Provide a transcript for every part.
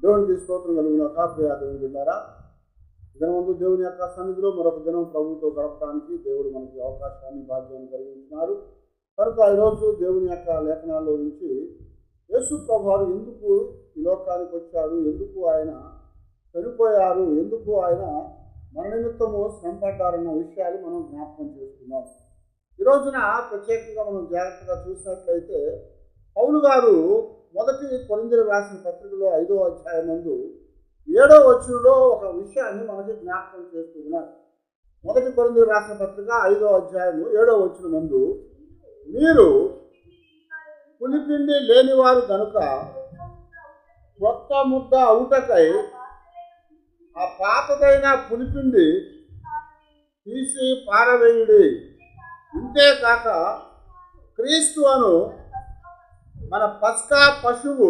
దేవునికి స్తోత్రం కలుగున ప్రియ దేవుని బిడ్డారా దినమందు దేవుని యొక్క సన్నిధిలో మరొక దినం ప్రభుతో గడపడానికి దేవుడు మనకి అవకాశాన్ని భాగ్యాన్ని కలిగించినారు కనుక ఈరోజు దేవుని యొక్క లేఖనాల్లో నుంచి యేసు ప్రభువారు ఎందుకు ఈ లోకానికి వచ్చాడు ఎందుకు ఆయన చనిపోయారు ఎందుకు ఆయన మన నిమిత్తము శ్రమపడ్డారన్న విషయాలు మనం జ్ఞాపకం చేసుకున్నాం ఈ రోజున ప్రత్యేకంగా మనం జాగ్రత్తగా చూసినట్లయితే పౌలు గారు మొదటి కొరిందలు రాసిన పత్రికలో ఐదో అధ్యాయం ముందు ఏడో వచ్చులో ఒక విషయాన్ని మనకి జ్ఞాపకం చేస్తూ ఉన్నారు మొదటి కొరిందలు రాసిన పత్రిక ఐదో అధ్యాయము ఏడో వచ్చిన ముందు మీరు పులిపిండి లేనివారు కనుక కొత్త ముద్ద అవుటకై ఆ పాతదైన పులిపిండి తీసి పారవేయుడి ఇంతేకాక క్రీస్తు అను మన పస్కా పశువు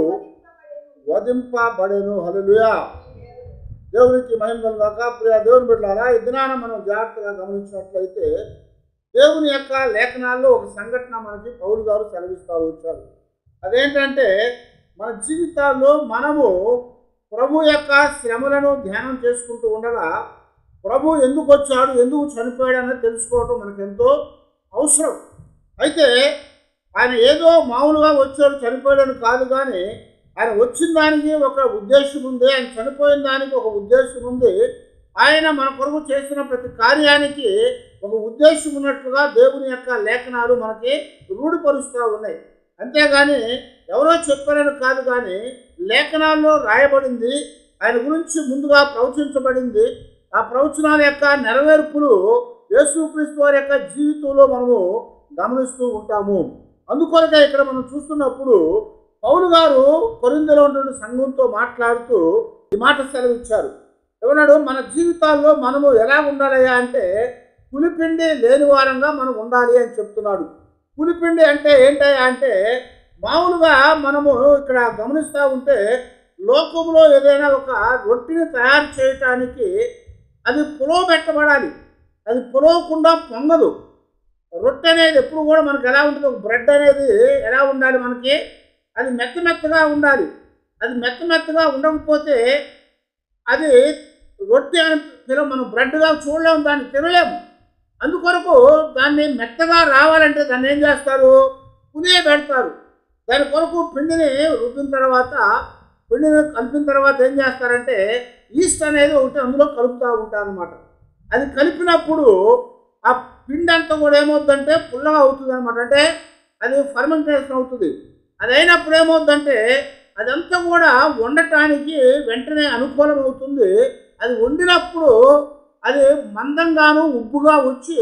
వధింపబడెను హల్లెలూయా దేవునికి మహిమ కాక ప్రియ దేవుని బిడ్డారా ఈ దినాన మనం జాగ్రత్తగా గమనించినట్లయితే దేవుని యొక్క లేఖనాల్లో ఒక సంఘటన మనకి పౌరు గారు సెలవిస్తూ వచ్చారు అదేంటంటే మన జీవితాల్లో మనము ప్రభు యొక్క శ్రమలను ధ్యానం చేసుకుంటూ ఉండగా ప్రభు ఎందుకు వచ్చాడు ఎందుకు చనిపోయాడు అనేది తెలుసుకోవటం మనకెంతో అవసరం అయితే ఆయన ఏదో మామూలుగా వచ్చాడు చనిపోయాడని కాదు కానీ ఆయన వచ్చిన దానికి ఒక ఉద్దేశం ఉంది ఆయన చనిపోయిన దానికి ఒక ఉద్దేశం ఉంది ఆయన మన కొరకు చేసిన ప్రతి కార్యానికి ఒక ఉద్దేశం ఉన్నట్లుగా దేవుని యొక్క లేఖనాలు మనకి రూఢిపరుస్తూ ఉన్నాయి అంతేగాని ఎవరో చెప్పారని కాదు కానీ లేఖనాల్లో రాయబడింది ఆయన గురించి ముందుగా ప్రవచించబడింది ఆ ప్రవచనాల యొక్క నెరవేర్పులు యేసుక్రీస్తు వారి యొక్క జీవితంలో మనము గమనిస్తూ ఉంటాము అందుకొరకే ఇక్కడ మనం చూస్తున్నప్పుడు పౌలు గారు కొరిందలో ఉన్నటువంటి సంఘంతో మాట్లాడుతూ ఈ మాట సెలవిచ్చారు ఏమన్నాడు మన జీవితాల్లో మనము ఎలా ఉండాలయ్యా అంటే పులిపిండి లేని వారంగా మనం ఉండాలి అని చెప్తున్నాడు పులిపిండి అంటే ఏంటయ్యా అంటే మామూలుగా మనము ఇక్కడ గమనిస్తూ ఉంటే లోకంలో ఏదైనా ఒక రొట్టిని తయారు చేయటానికి అది పులవ పెట్టబడాలి అది పులవకుండా పొంగదు రొట్టె అనేది ఎప్పుడు కూడా మనకి ఎలా ఉంటుంది ఒక బ్రెడ్ అనేది ఎలా ఉండాలి మనకి అది మెత్త మెత్తగా ఉండాలి అది మెత్త మెత్తగా ఉండకపోతే అది రొట్టె అని పిలవ మనం బ్రెడ్గా చూడలేము దాన్ని తినలేము అందుకొరకు దాన్ని మెత్తగా రావాలంటే దాన్ని ఏం చేస్తారు పులియ పెడతారు దాని కొరకు పిండిని రుబ్బిన తర్వాత పిండిని కలిపిన తర్వాత ఏం చేస్తారంటే ఈస్ట్ అనేది ఒకటి అందులో కలుపుతూ ఉంటారు అనమాట అది కలిపినప్పుడు ఆ పిండి అంతా కూడా ఏమవుతుందంటే పుల్లగా అవుతుంది అనమాట అంటే అది ఫర్మెంటేషన్ అవుతుంది అది అయినప్పుడు ఏమవుతుందంటే అదంతా కూడా వండటానికి వెంటనే అనుకూలం అవుతుంది అది వండినప్పుడు అది మందంగాను ఉబ్బుగా వచ్చి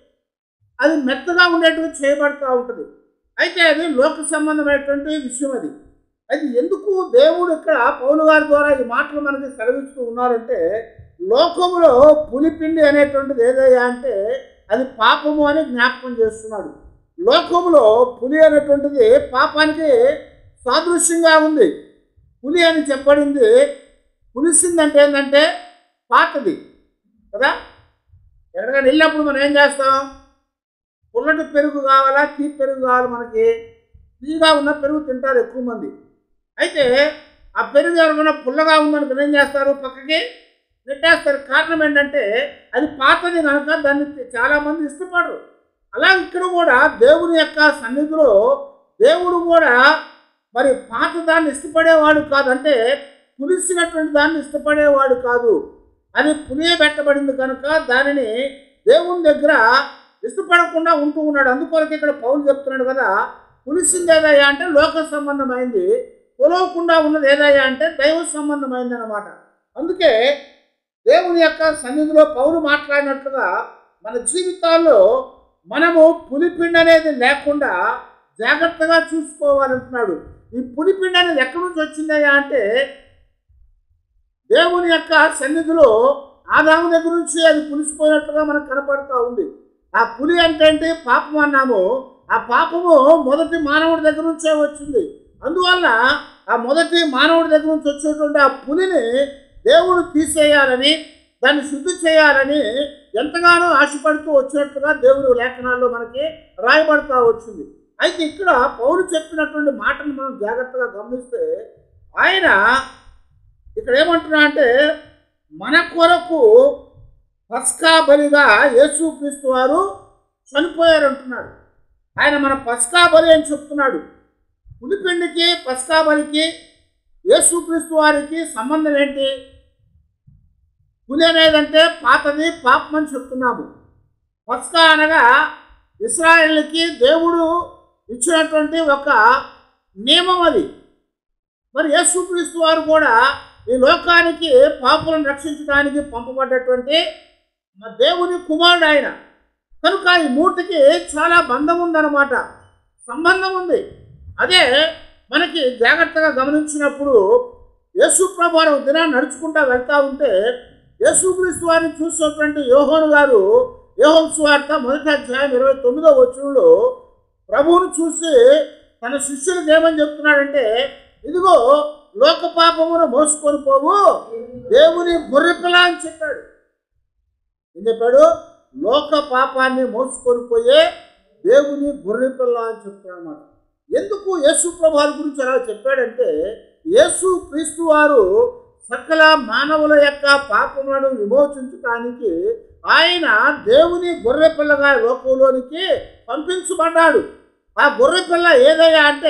అది మెత్తగా ఉండేట్టుగా చేయబడుతూ ఉంటుంది అయితే అది లోక సంబంధమైనటువంటి విషయం అది అది ఎందుకు దేవుడు ఇక్కడ పౌలు గారి ద్వారా ఈ మాటలు మనకి సెలవిస్తూ ఉన్నారంటే లోకంలో పులిపిండి అనేటువంటిది ఏదయ్యా అంటే అది పాపము అని జ్ఞాపకం చేస్తున్నాడు లోకంలో పులి అనేటువంటిది పాపానికి సాదృశ్యంగా ఉంది పులి అని చెప్పబడింది పులిసిందంటే ఏంటంటే పాతది కదా ఎక్కడికైనా వెళ్ళినప్పుడు మనం ఏం చేస్తాం పుల్లటి పెరుగు కావాలా తీపి పెరుగు కావాలి మనకి తీగా ఉన్న పెరుగు తింటారు ఎక్కువ మంది అయితే ఆ పెరుగు ఎవరికైనా పుల్లగా ఉందనుకుని ఏం చేస్తారు పక్కకి నెట్టేస్తారు కారణం ఏంటంటే అది పాతది కనుక దాన్ని చాలామంది ఇష్టపడరు అలా ఇక్కడ కూడా దేవుని యొక్క సన్నిధిలో దేవుడు కూడా మరి పాత దాన్ని ఇష్టపడేవాడు కాదు అంటే పులిసినటువంటి దాన్ని ఇష్టపడేవాడు కాదు అది పులియబెట్టబడింది కనుక దానిని దేవుని దగ్గర ఇష్టపడకుండా ఉంటూ ఉన్నాడు అందుకొరకు ఇక్కడ పౌలు చెప్తున్నాడు కదా పులిసింది ఏదయ్యా అంటే లోక సంబంధమైంది పొలవకుండా ఉన్నది ఏదయ్యా అంటే దైవ సంబంధమైంది అనమాట అందుకే దేవుని యొక్క సన్నిధిలో పౌరు మాట్లాడినట్లుగా మన జీవితాల్లో మనము పులిపిండి అనేది లేకుండా జాగ్రత్తగా చూసుకోవాలంటున్నాడు ఈ పులిపిండి అనేది ఎక్కడి నుంచి వచ్చిందయ్యా అంటే దేవుని యొక్క సన్నిధిలో ఆదాము దగ్గర నుంచి అది పులిసిపోయినట్లుగా మనకు కనపడుతూ ఉంది ఆ పులి అంటే ఏంటి పాపం అన్నాము ఆ పాపము మొదటి మానవుడి దగ్గర నుంచే వచ్చింది అందువల్ల ఆ మొదటి మానవుడి దగ్గర నుంచి వచ్చేటువంటి ఆ పులిని దేవుడు తీసేయాలని దాన్ని శుద్ధి చేయాలని ఎంతగానో ఆశపడుతూ వచ్చినట్లుగా దేవుడు లేఖనాల్లో మనకి రాయబడతా వచ్చింది అయితే ఇక్కడ పౌరు చెప్పినటువంటి మాటను మనం జాగ్రత్తగా గమనిస్తే ఆయన ఇక్కడ ఏమంటున్నా అంటే మన కొరకు పస్కా బలిగా యేసుక్రీస్తు వారు చనిపోయారు అంటున్నాడు ఆయన మన పస్కా బలి అని చెప్తున్నాడు పులిపిండికి పస్కా బలికి యేసుక్రీస్తు వారికి సంబంధం ఏంటి పులి అనేదంటే పాతది పాపం అని చెప్తున్నాము పస్కా అనగా ఇస్రాయేల్కి దేవుడు ఇచ్చినటువంటి ఒక నియమం అది మరి యేసుక్రీస్తు వారు కూడా ఈ లోకానికి పాపులను రక్షించడానికి పంపబడ్డటువంటి మా దేవుని కుమారుడు ఆయన కనుక ఈ మూటికి చాలా బంధం ఉందన్నమాట సంబంధం ఉంది అదే మనకి జాగ్రత్తగా గమనించినప్పుడు యేసు ప్రభువారు ఒక దినాన్ని నడుచుకుంటా వెళ్తా ఉంటే యేసుక్రీస్తు వారిని చూసినటువంటి యోహోను గారు యోహోన్ సువార్త మొదటి అధ్యాయం ఇరవై తొమ్మిదో వచనంలో ప్రభువును చూసి తన శిష్యులకు ఏమని చెప్తున్నాడంటే ఇదిగో లోక పాపమును మోసుకొని పోవు దేవుని గొర్రెపిల్ల అని చెప్పాడు ఏం చెప్పాడు లోక పాపాన్ని మోసుకొని పోయే దేవుని గొర్రెపిల్ల అని చెప్తున్నాడు అనమాట ఎందుకు యేసు ప్రభావాల గురించి అలా చెప్పాడంటే యేసు క్రీస్తు వారు సకల మానవుల యొక్క పాపములను విమోచించడానికి ఆయన దేవుని గొర్రెపిల్లగా లోకంలోనికి పంపించబడ్డాడు ఆ గొర్రెపిల్ల ఏదయ్యా అంటే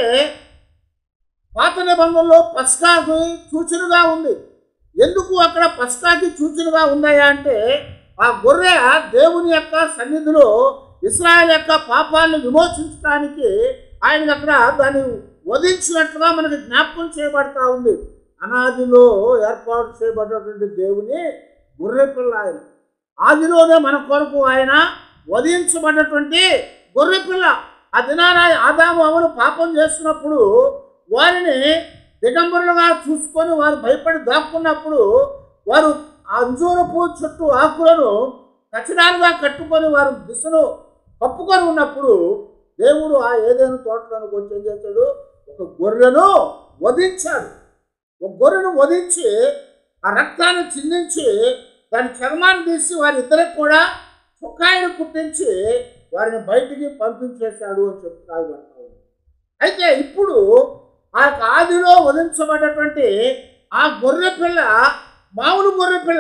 పాత నిబంధనలో పస్కాకు సూచనగా ఉంది ఎందుకు అక్కడ పస్కాకి సూచనగా ఉందయ్యా అంటే ఆ గొర్రె దేవుని యొక్క సన్నిధిలో ఇస్రాయల్ యొక్క పాపాలను విమోచించడానికి ఆయనకి అక్కడ దాన్ని వధించినట్లుగా మనకి జ్ఞాపకం చేయబడతా ఉంది అనాదిలో ఏర్పాటు చేయబడినటువంటి దేవుని గొర్రెపిల్ల ఆయన ఆదిలోనే మన కొరకు ఆయన వధించబడినటువంటి గొర్రెపిల్ల ఆ దినాన ఆదాము అవను పాపం చేస్తున్నప్పుడు వారిని దిగంబరులుగా చూసుకొని వారు భయపడి దాక్కున్నప్పుడు వారు ఆ అంజూరపు చుట్టూ ఆకులను కచడాలుగా కట్టుకొని వారు దిశను కప్పుకొని ఉన్నప్పుడు దేవుడు ఆ ఏదైనా తోటలోనికి వచ్చి ఏం చేశాడు ఒక గొర్రెను వధించాడు ఒక గొర్రెను వధించి ఆ రక్తాన్ని చిందించి దాని చర్మాన్ని తీసి వారిద్దరికి కూడా చొక్కాయిని కుట్టించి వారిని బయటికి పంపించేశాడు అని చెప్తూ రాయబడతా ఉంది అయితే ఇప్పుడు ఆ యొక్క ఆదిలో వధించబడ్డటువంటి ఆ గొర్రె పిల్ల మామూలు గొర్రె పిల్ల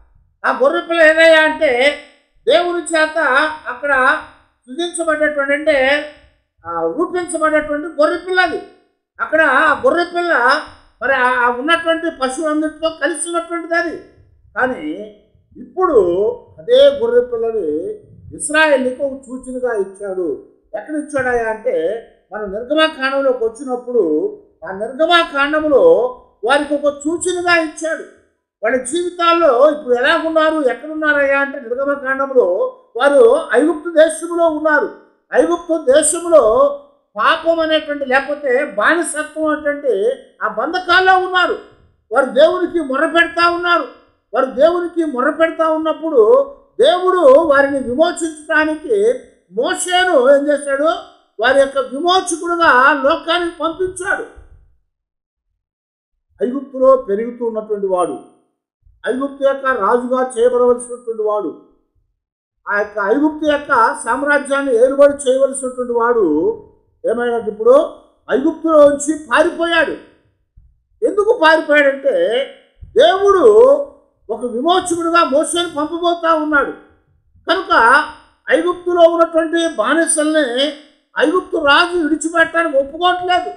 ఆ గొర్రె పిల్ల ఏదయ్యా అంటే దేవుని చేత అక్కడ సృజించబడ్డటువంటి అంటే ఆ, రూపించబడ్డటువంటి గొర్రె పిల్ల అది అక్కడ ఆ గొర్రె పిల్ల మరి ఆ- ఆ ఉన్నటువంటి పశువులందరితో కలిసి ఉన్నటువంటిది అది కానీ ఇప్పుడు అదే గొర్రె పిల్లని ఇస్రాయేల్కి ఒక సూచనగా ఇచ్చాడు ఎక్కడ ఇచ్చాడయా అంటే మనం నిర్గమాకాండంలోకి వచ్చినప్పుడు ఆ నిర్గమాకాండంలో వారికి ఒక సూచనగా ఇచ్చాడు వాళ్ళ జీవితాల్లో ఇప్పుడు ఎలా ఉన్నారు ఎక్కడున్నారయ్యా అంటే నిర్గమకాండంలో వారు ఐగుప్తు దేశంలో ఉన్నారు ఐగుప్తు దేశంలో పాపం అనేటువంటి లేకపోతే బానిసత్వం అనేటువంటి ఆ బంధకాల్లో ఉన్నారు వారు దేవునికి మొర్ర పెడతా ఉన్నారు వారు దేవునికి మొర్ర పెడతా ఉన్నప్పుడు దేవుడు వారిని విమోచించడానికి మోషేను ఏం చేశాడు వారి యొక్క విమోచకుడుగా లోకానికి పంపించాడు ఐగుప్తులో పెరుగుతూ ఉన్నటువంటి వాడు ఐగుప్తు యొక్క రాజుగా చేయబడవలసినటువంటి వాడు ఆ యొక్క ఐగుప్తు యొక్క సామ్రాజ్యాన్ని ఏలుబడి చేయవలసినటువంటి వాడు ఏమైనట్టు ఇప్పుడు ఐగుప్తులో నుంచి పారిపోయాడు ఎందుకు పారిపోయాడంటే దేవుడు ఒక విమోచకుడుగా మోసని పంపబోతా ఉన్నాడు కనుక ఐగుప్తులో ఉన్నటువంటి బానిసల్ని ఐగుప్తు రాజు విడిచిపెట్టడానికి ఒప్పుకోవట్లేదు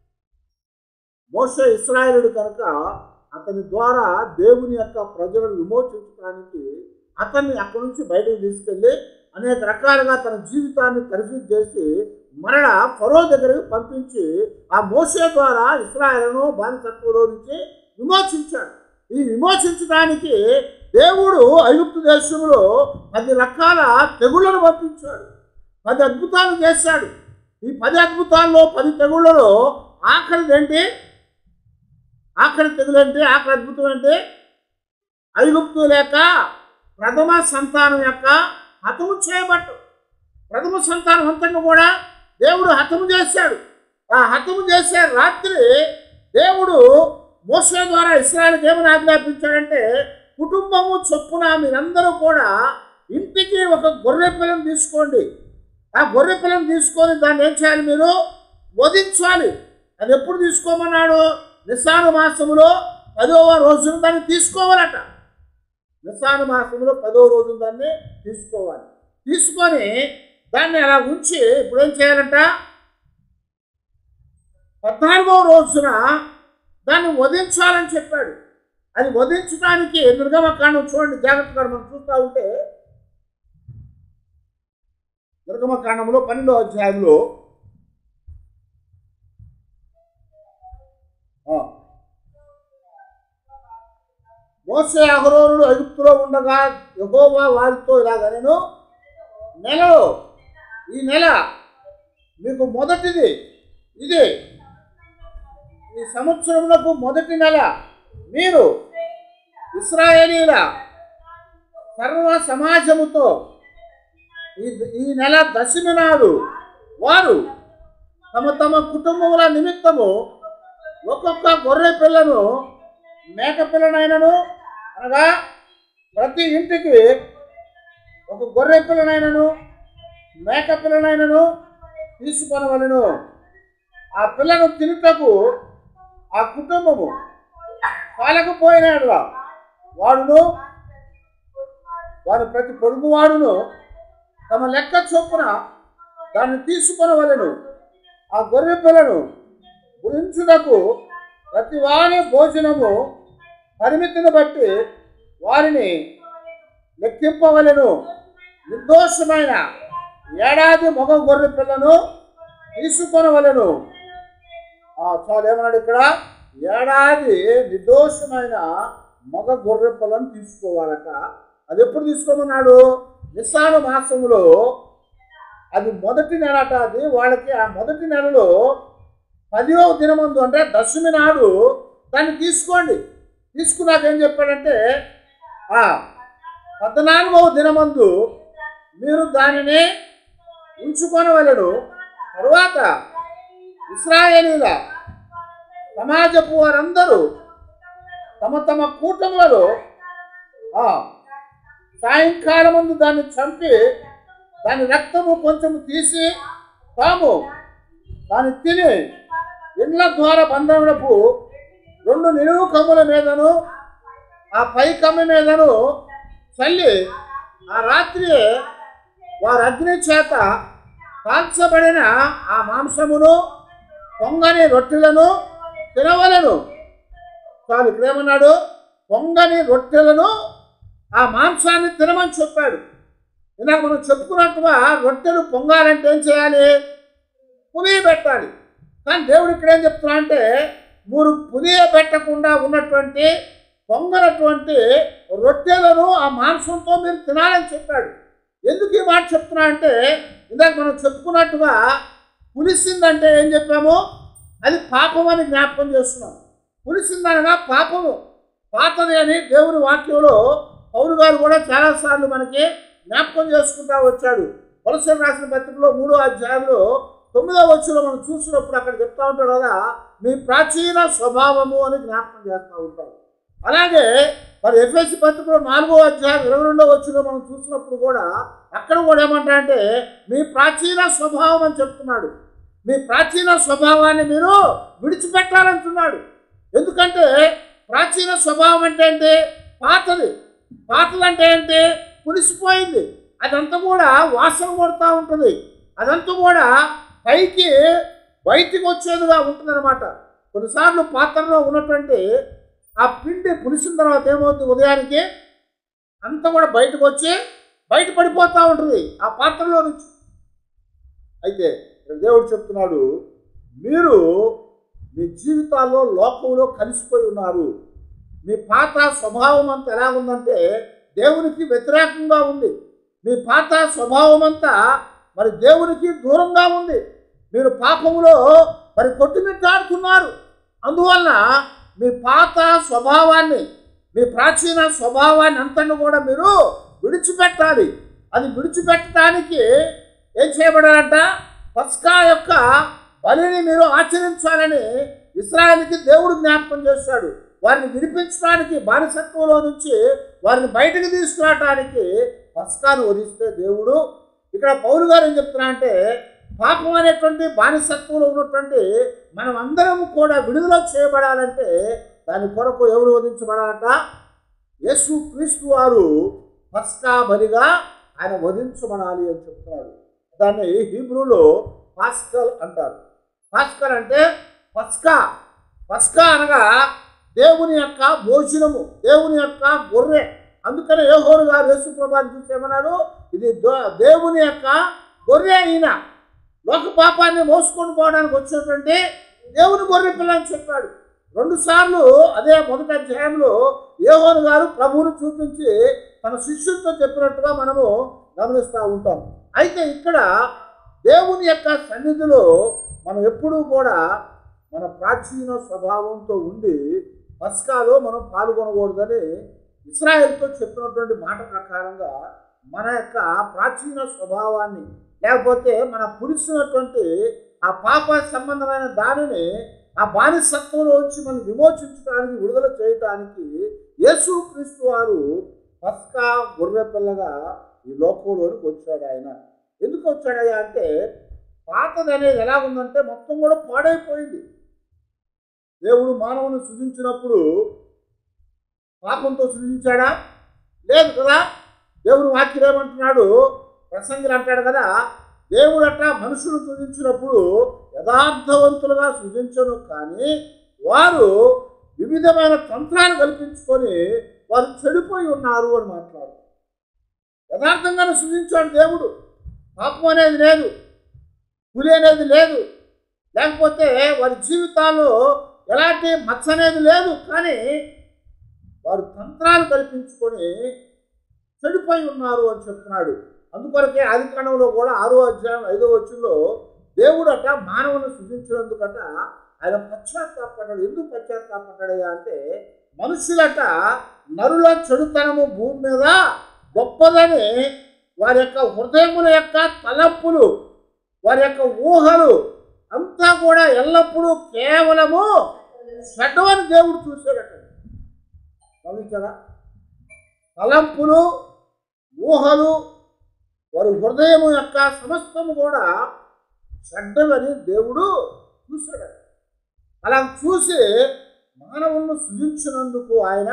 మోసే ఇస్రాయేలుడు కనుక అతని ద్వారా దేవుని యొక్క ప్రజలను విమోచించడానికి అతన్ని అక్కడి నుంచి బయటకు తీసుకెళ్ళి అనేక రకాలుగా తన జీవితాన్ని తరఫీ చేసి మరణ ఫరో దగ్గరికి పంపించి ఆ మోసే ద్వారా ఇస్రాయేలను బానిసత్వంలో నుంచి విమోచించాడు ఈ విమోచించడానికి దేవుడు ఐగుప్తు దేశంలో పది రకాల తెగుళ్లను పంపించాడు పది అద్భుతాలు చేశాడు ఈ పది అద్భుతాల్లో పది తెగుళ్లలో ఆఖరిది ఏంటి ఆఖరి తెగులు ఏంటి ఆఖరి అద్భుతం ఏంటి ఐగుప్తు లేక ప్రథమ సంతానం యొక్క హతము చేయబట్టు ప్రథమ సంతానం అంతను కూడా దేవుడు హతము చేశాడు ఆ హతము చేసే రాత్రి దేవుడు మోసే ద్వారా ఇస్రాయల్కి ఏమని ఆజ్ఞాపించాడంటే కుటుంబము చొప్పున మీరందరూ కూడా ఇంటికి ఒక గొర్రె పిల్లను తీసుకోండి ఆ గొర్రె పిల్లను తీసుకొని దాన్ని ఏం చేయాలి మీరు వధించాలి అది ఎప్పుడు తీసుకోమన్నాడు నిస్సాను మాసములో పదవ రోజున దాన్ని తీసుకోవాలట నిస్సాన మాసంలో పదవ రోజున దాన్ని తీసుకోవాలి తీసుకొని దాన్ని అలా ఉంచి ఇప్పుడు ఏం చేయాలంట పద్నాలుగవ రోజున దాన్ని వధించాలని చెప్పాడు అది వధించడానికి నిర్గమకాండం చూడండి జాగ్రత్తగా మనం చూస్తూ ఉంటే నిర్గమకాండంలో పన్నెండవ అధ్యాయంలో ఆ. మోసే అహరోనుడు ఐగుప్తులో ఉండగా యహోవా వారితో ఇలాగ నేను నెలలో ఈ నెల మీకు మొదటిది ఇది ఈ సంవత్సరములకు మొదటి నెల మీరు ఇస్రాయేలీల సర్వ సమాజముతో ఈ ఈ నెల దశమి నాడు వారు తమ తమ కుటుంబముల నిమిత్తము ఒక్కొక్క గొర్రె పిల్లను మేక పిల్లనైనను అనగా ప్రతి ఇంటికి ఒక గొర్రె పిల్లనైనను మేక పిల్లనైనను తీసుకొనవలను ఆ పిల్లను తినుటకు ఆ కుటుంబము పాలకపోయినాడుగా వాడును వారి ప్రతి పొరుగువాడును తమ లెక్క చొప్పున దాన్ని తీసుకొనవలెను ఆ గొర్రె పిల్లను గురించుటకు ప్రతి వారి భోజనము పరిమితిని బట్టి వారిని లెక్కింపవలెను నిర్దోషమైన ఏడాది మగ గొర్రె పిల్లను తీసుకొనవలెను ఆ చాలు ఏమన్నాడు ఇక్కడ ఏడాది నిర్దోషమైన మగ గొర్రె పిల్లను తీసుకోవాలట అది ఎప్పుడు తీసుకోమన్నాడు నిస్సాన మాసములో అది మొదటి నెలట అది వాళ్ళకి ఆ మొదటి నెలలో పదివ దినమందు అంటే దశమి నాడు దాన్ని తీసుకోండి తీసుకున్నాక ఏం చెప్పాడంటే ఆ పద్నాలుగవ దినమందు మీరు దానిని ఉంచుకొనవలెను తరువాత ఇస్రాయేలీల సమాజపు వారందరూ తమ తమ కూటములలో ఆ, సాయంకాలం ముందు దాన్ని చంపి దాని రక్తము కొంచెం తీసి తాము దాన్ని తిని ఇండ్ల ద్వారా బంధములకు రెండు నిలువు కమ్ముల మీదను ఆ పై కమ్మి మీదను చల్లి ఆ రాత్రి వారి అగ్ని చేత కాల్చబడిన ఆ మాంసమును పొంగని రొట్టెలను తినవలను చాలు ఇక్కడ ఏమన్నాడు పొంగని రొట్టెలను ఆ మాంసాన్ని తినమని చెప్పాడు ఇందాక మనం చెప్పుకున్నట్టుగా రొట్టెలు పొంగాలంటే ఏం చేయాలి పులియ పెట్టాలి కానీ దేవుడు ఇక్కడ ఏం చెప్తున్నా అంటే మీరు పులియ పెట్టకుండా ఉన్నటువంటి పొంగనటువంటి రొట్టెలను ఆ మాంసంతో మీరు తినాలని చెప్పాడు ఎందుకు ఈ మాట చెప్తున్నా అంటే ఇందాక మనం చెప్పుకున్నట్టుగా పులిసిందంటే ఏం చెప్పాము అది పాపం అని జ్ఞాపకం చేస్తున్నాం పులిసిందనగా పాపము పాతది అని దేవుని వాక్యంలో పౌరు గారు కూడా చాలాసార్లు మనకి జ్ఞాపకం చేసుకుంటా వచ్చాడు వలసలు రాసిన పత్రికలో మూడో అధ్యాయంలో తొమ్మిదో వచ్చులో మనం చూసినప్పుడు అక్కడ చెప్తా ఉంటాడు కదా మీ ప్రాచీన స్వభావము అని జ్ఞాపకం చేస్తూ ఉంటాడు అలాగే మరి ఎఫ్ఎస్సి పత్రికలో నాలుగో అధ్యాయం ఇరవై రెండో వచ్చిలో మనం చూసినప్పుడు కూడా అక్కడ కూడా ఏమంటా అంటే మీ ప్రాచీన స్వభావం అని చెప్తున్నాడు మీ ప్రాచీన స్వభావాన్ని మీరు విడిచిపెట్టాలంటున్నాడు ఎందుకంటే ప్రాచీన స్వభావం అంటే ఏంటి పాతది పాతది అంటే ఏంటి పులిసిపోయింది అదంతా కూడా వాసన కొడుతూ ఉంటుంది అదంతా కూడా పైకి బయటికి వచ్చేదిగా ఉంటుందన్నమాట కొన్నిసార్లు పాత్రలో ఉన్నటువంటి ఆ పిండి పులిసిన తర్వాత ఏమవుతుంది ఉదయానికి అంతా కూడా బయటకు వచ్చి బయట పడిపోతూ ఉంటుంది ఆ పాత్రలో నుంచి అయితే ఇక్కడ దేవుడు చెప్తున్నాడు మీరు మీ జీవితాల్లో లోకంలో కలిసిపోయి ఉన్నారు మీ పాత స్వభావం అంతా ఎలా ఉందంటే దేవునికి వ్యతిరేకంగా ఉంది మీ పాత స్వభావం అంతా మరి దేవునికి దూరంగా ఉంది మీరు పాపములో మరి కొట్టుమిట్టాడుతున్నారు అందువలన మీ పాత స్వభావాన్ని మీ ప్రాచీన స్వభావాన్ని అంతను కూడా మీరు విడిచిపెట్టాలి అది విడిచిపెట్టడానికి ఏం చేయబడాలంట పస్కా యొక్క బలిని మీరు ఆచరించాలని ఇస్రాయల్కి దేవుడు జ్ఞాపకం చేస్తాడు వారిని విడిపించడానికి బానిసత్వంలో నుంచి వారిని బయటకు తీసుకురావడానికి పస్కాను వదిలిస్తే దేవుడు ఇక్కడ పౌరు గారు ఏం చెప్తున్నా అంటే పాపం అనేటువంటి బానిసత్వంలో ఉన్నటువంటి మనం అందరం కూడా విడుదల చేయబడాలంటే దాని కొరకు ఎవరు వధించబడాలట యేసు క్రీస్తు వారు పస్కా బలిగా ఆయన వధించబడాలి అని చెప్తున్నాడు దాన్ని హీబ్రూలో పాస్కల్ అంటారు పాస్కల్ అంటే పస్కా పస్కా అనగా దేవుని యొక్క భోజనము దేవుని యొక్క గొర్రె అందుకనే యోహోరు గారు యేసు ప్రభాని చూసి ఏమన్నాడు ఇది దో- దేవుని యొక్క గొర్రె అయిన లోక పాపాన్ని మోసుకొని పోవడానికి వచ్చినటువంటి దేవుని గొర్రె పిల్ల అని చెప్పాడు రెండు సార్లు అదే మొదటి అధ్యాయంలో యోహోను గారు ప్రభువును చూపించి తన శిష్యులతో చెప్పినట్టుగా మనము గమనిస్తూ ఉంటాం అయితే ఇక్కడ దేవుని యొక్క సన్నిధిలో మనం ఎప్పుడూ కూడా మన ప్రాచీన స్వభావంతో ఉండి పస్కాలో మనం పాల్గొనకూడదని ఇస్రాయేల్తో చెప్పినటువంటి మాట ప్రకారంగా మన యొక్క ప్రాచీన స్వభావాన్ని లేకపోతే మన పురుషున్నటువంటి ఆ పాప సంబంధమైన దానిని ఆ బానిసత్వంలో నుంచి మనం విమోచించడానికి విడుదల చేయటానికి యేసుక్రీస్తు వారు పస్కా గొర్రె పిల్లగా ఈ లోకంలోనికి వచ్చాడు ఆయన ఎందుకు వచ్చాడయ్యా అంటే పాతది అనేది ఎలా ఉందంటే మొత్తం కూడా పాడైపోయింది దేవుడు మానవుని సృజించినప్పుడు పాపంతో సృజించాడా లేదు కదా దేవుడు వాక్యం ఏమంటున్నాడు ప్రసంగిలు అంటాడు కదా దేవుడు అట్లా మనుషులు సృజించినప్పుడు యథార్థవంతులుగా సృజించను కానీ వారు వివిధమైన తంత్రాలు కల్పించుకొని వారు చెడిపోయి ఉన్నారు అని మాట్లాడు యథార్థంగానే సృజించాడు దేవుడు పాపం అనేది లేదు పులి అనేది లేదు లేకపోతే వారి జీవితాల్లో ఎలాంటి మచ్చ అనేది లేదు కానీ వారు తంత్రాలు కల్పించుకొని చెడిపోయి ఉన్నారు అని చెప్తున్నాడు అందుకొరకే ఆదికాండంలో కూడా ఆరో అధ్యాయం ఐదో వచ్చులో దేవుడు అట మానవుని సృజించినందుకట ఆయన పశ్చాత్తాపడ్డాడు ఎందుకు పశ్చాత్తాపడ్డాడయ్యా అంటే మనుషులట నరుల చెడుతనము భూమి మీద గొప్పదని వారి యొక్క హృదయముల యొక్క తలంపులు వారి యొక్క ఊహలు అంతా కూడా ఎల్లప్పుడూ కేవలము చెడ్డవని దేవుడు చూశాడట గమనించారా తలంపులు ఊహలు వారి హృదయం యొక్క సమస్తము కూడా చెడ్డవని దేవుడు చూశాడట అలా చూసి మానవులను సృజించినందుకు ఆయన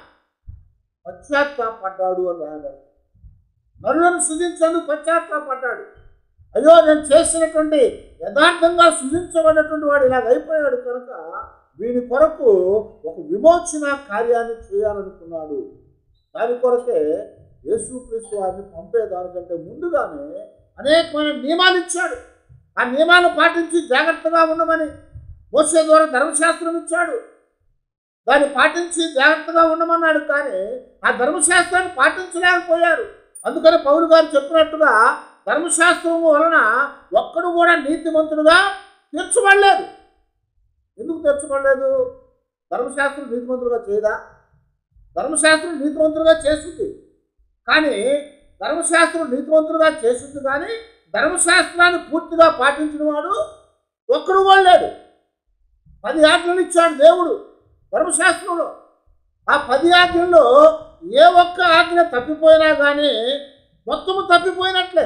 పశ్చాత్తాపడ్డాడు అని రాయబడి నరులను సృజించేందుకు పశ్చాత్తాపడ్డాడు అయ్యో నేను చేసినటువంటి యథార్థంగా సృజించబడినటువంటి వాడు ఇలాగ అయిపోయాడు కనుక వీని కొరకు ఒక విమోచన కార్యాన్ని చేయాలనుకున్నాడు దాని కొరకే యేసుక్రీస్తు వారిని పంపేదానికంటే ముందుగానే అనేకమైన నియమాలు ఇచ్చాడు ఆ నియమాలను పాటించి జాగ్రత్తగా ఉండమని మోసే ద్వారా ధర్మశాస్త్రం ఇచ్చాడు దాన్ని పాటించి జాగ్రత్తగా ఉండమన్నాడు కానీ ఆ ధర్మశాస్త్రాన్ని పాటించలేకపోయారు అందుకని పౌరు గారు చెప్పినట్టుగా ధర్మశాస్త్రం వలన ఒక్కడు కూడా నీతిమంతుడుగా తీర్చబడలేదు ఎందుకు తీర్చబడలేదు ధర్మశాస్త్రం నీతిమంతులుగా చేయదా ధర్మశాస్త్రం నీతివంతులుగా చేస్తుంది కానీ ధర్మశాస్త్రం నీతివంతులుగా చేస్తుంది కానీ ధర్మశాస్త్రాన్ని పూర్తిగా పాటించిన వాడు ఒక్కడు కూడా లేడు పది ఆజ్ఞలు ఇచ్చాడు దేవుడు ధర్మశాస్త్రంలో ఆ పది ఆజ్ఞల్లో ఏ ఒక్క ఆజ్ఞ తప్పిపోయినా కానీ మొత్తము తప్పిపోయినట్లే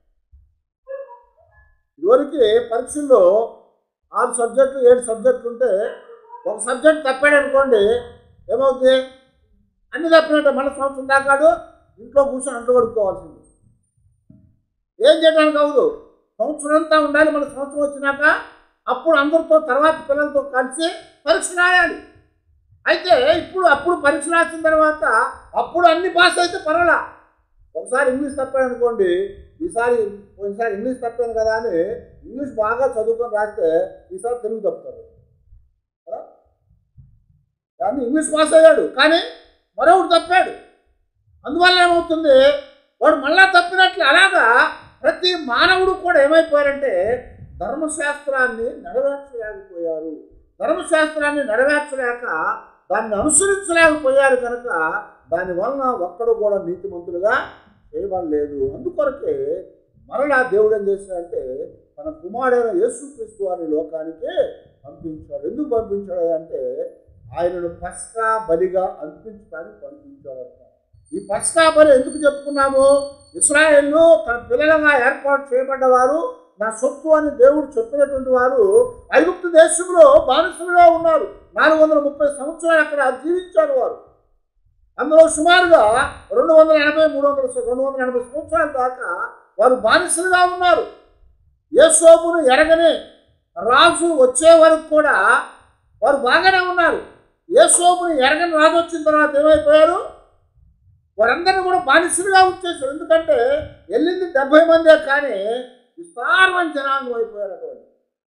ఇదివరకు పరీక్షల్లో ఆరు సబ్జెక్టులు ఏడు సబ్జెక్టులు ఉంటే ఒక సబ్జెక్ట్ తప్పాడు అనుకోండి ఏమవుతుంది అన్ని తప్పినట్టే మన సంవత్సరం దాకాడు ఇంట్లో కూర్చొని అంటు కొడుకోవాల్సింది ఏం చేయడానికి అవ్వదు సంవత్సరం అంతా ఉండాలి మన సంవత్సరం వచ్చినాక అప్పుడు అందరితో తర్వాత పిల్లలతో కలిసి పరీక్ష రాయాలి అయితే ఇప్పుడు అప్పుడు పరీక్ష రాసిన తర్వాత అప్పుడు అన్ని పాస్ అయితే పర్వాలా ఒకసారి ఇంగ్లీష్ తప్పాను అనుకోండి ఈసారి పోయినసారి ఇంగ్లీష్ తప్పాను కదా అని ఇంగ్లీష్ బాగా చదువుకొని రాస్తే ఈసారి తెలుగు తప్పుతారు కదా కానీ ఇంగ్లీష్ పాస్ అయ్యాడు కానీ మరొకటి తప్పాడు అందువల్ల ఏమవుతుంది వాడు మళ్ళా తప్పినట్లు అలాగా ప్రతి మానవుడు కూడా ఏమైపోయారంటే ధర్మశాస్త్రాన్ని నెరవేర్చలేకపోయారు ధర్మశాస్త్రాన్ని నెరవేర్చలేక దాన్ని అనుసరించలేకపోయారు కనుక దాని వలన ఒక్కడు కూడా నీతిమంతులుగా చేయబడలేదు అందుకొరకే మరలా దేవుడు ఏం చేశాడంటే తన కుమారుడైన యేసుక్రీస్తు వారి లోకానికి పంపించాడు ఎందుకు పంపించాడు అంటే ఆయనను పస్కా బలిగా అర్పించడానికి పంపించాడు ఈ పస్కా బలి ఎందుకు చెప్పుకున్నాము ఇస్రాయేళ్ళు తన పిల్లలుగా ఏర్పాటు చేయబడ్డవారు నా సొత్తు అని దేవుడు చెప్పినటువంటి వారు ఐగుప్తు దేశంలో బానిసలుగా ఉన్నారు నాలుగు వందల ముప్పై సంవత్సరాలు అక్కడ జీవించారు వారు అందులో సుమారుగా రెండు వందల ఎనభై మూడు వందల రెండు వందల ఎనభై సంవత్సరాల దాకా వారు బానిసలుగా ఉన్నారు యేసోబును ఎరగని రాజు వచ్చే వరకు కూడా వారు బాగానే ఉన్నారు యేసోబుని ఎరగని రాజు వచ్చిన తర్వాత ఏమైపోయారు వారందరినీ కూడా బానిసలుగా ఉంచేశారు ఎందుకంటే వెళ్ళింది డెబ్బై మందే కానీ విస్తారమైన జనాంగం అయిపోయారు అటువంటి